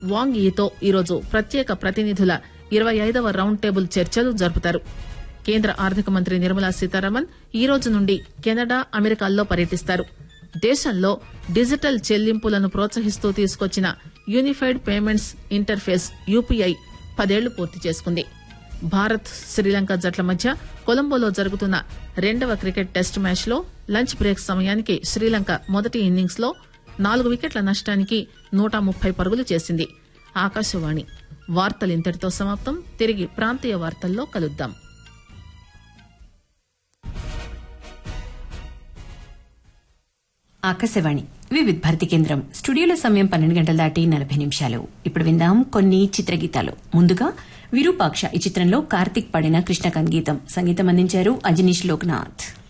వాంగ్ యీతో ఈరోజు ప్రత్యేక ప్రతినిధుల ఇరవై ఐదవ రౌండ్ టేబుల్ చర్చలు జరుపుతారు కేంద్ర ఆర్థిక మంత్రి నిర్మలా సీతారామన్ ఈ రోజు నుండి కెనడా అమెరికాల్లో పర్యటిస్తారు దేశంలో డిజిటల్ చెల్లింపులను ప్రోత్సహిస్తూ తీసుకొచ్చిన యూనిఫైడ్ పేమెంట్స్ ఇంటర్ఫేస్ యూపీఐ పదేళ్లు పూర్తి చేసుకుంది భారత్ శ్రీలంక జట్ల మధ్య కొలంబోలో జరుగుతున్న రెండవ క్రికెట్ టెస్ట్ మ్యాచ్ లో లంచ్ బ్రేక్ సమయానికి శ్రీలంక మొదటి ఇన్నింగ్స్ లో నాలుగు వికెట్ల నష్టానికి నూట ముప్పై పరుగులు చేసింది ఆకాశవాణి వార్తలు ఇంతటితో సమాప్తం తిరిగి ప్రాంతీయ వార్తల్లో కలుద్దాం ఆకాశవాణి వివిధ భారతి కేంద్రం స్టూడియోలో సమయం పన్నెండు గంటల దాటి నలభై నిమిషాలు ఇప్పుడు విందాం కొన్ని చిత్రగీతాలు ముందుగా విరూపాక్ష ఈ చిత్రంలో కార్తిక్ పాడిన కృష్ణకాంత్ గీతం సంగీతం అందించారు అజనీష్ లోక్నాథ్